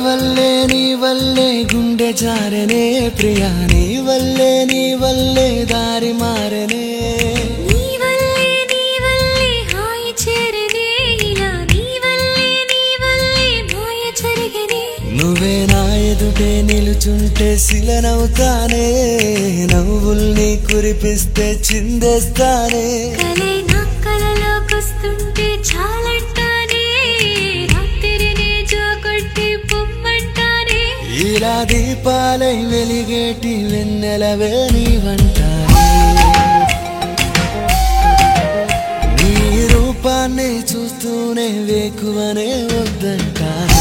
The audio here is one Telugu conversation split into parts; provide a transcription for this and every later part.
వల్లే నీ వల్లే గుండె జారనే ప్రియా నీ వల్లే నీ వల్లే దారి మారనే నీ వల్లే నీ వల్లే హాయి చేరనే ఇలా నీ వల్లే నీ వల్లే మాయ జరిగనే నువ్వే నా ఎదుటే నిలుచుంటే శిలనవుతానే నవ్వుల్ని కురిపిస్తే చిందేస్తానే కలే నా కలలోకొస్తుంటే చాలంటానే రాత్రినే జోకొట్టి పొమ్మంటానే ఇలా దీపాలై వెలిగేటి వెన్నెలవే నీ వంటానే నీ రూపాన్ని చూస్తూనే వేకువనే వద్దంటానే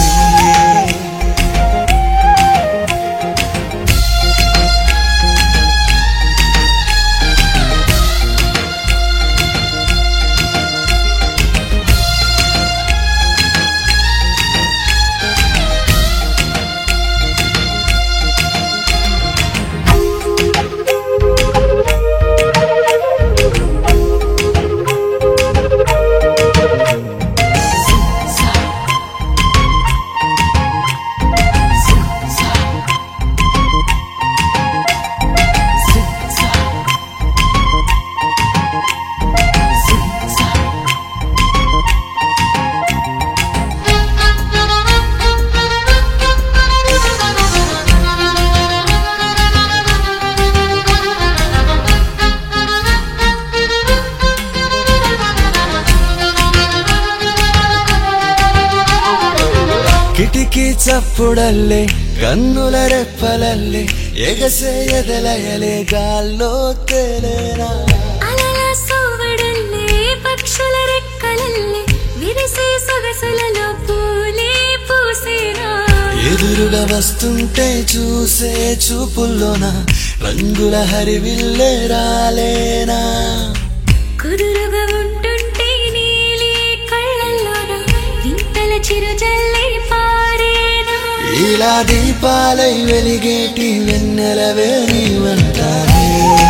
ಕಿಟಕಿ ಚಪ್ಪುಡಲ್ಲೇ ಕನ್ನುಲ ರೆಪ್ಪಲಲ್ಲೇ ಎಗಸೆ ಎದೆಲಯಲೆ ಗಾಲ್ಲೋ ತೇಲೇನಾ అలల సోవడల్లే పక్షుల రెక్కలల్లే విరిసే సొగసులలో పూలే పూసేనా ఎదురుగా వస్తుంటే చూసే చూపుల్లోన రంగుల హరివిల్లే రాలేనా కుదురుగా ఉంటుంటే నీలి కళ్ళల్లోన వింతల చిరుజల్లే పారేనా ఇలా దీపాలై వెలిగేటి వెన్నెలవే నీవంటానే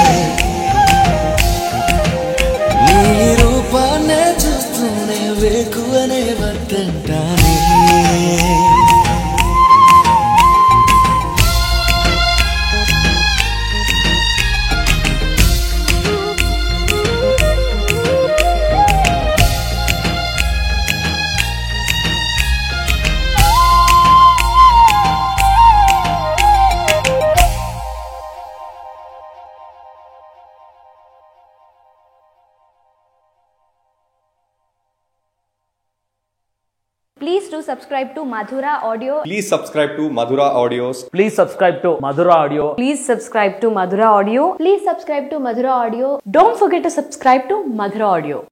నీ రూపాన్నే చూస్తూనే వేకువనే వద్దంటానే Please do subscribe to Madhura Audio. Please subscribe to Madhura Audios. Please subscribe to Madhura Audio. Please subscribe to Madhura Audio. Please subscribe to Madhura Audio. Don't forget to subscribe to Madhura Audio.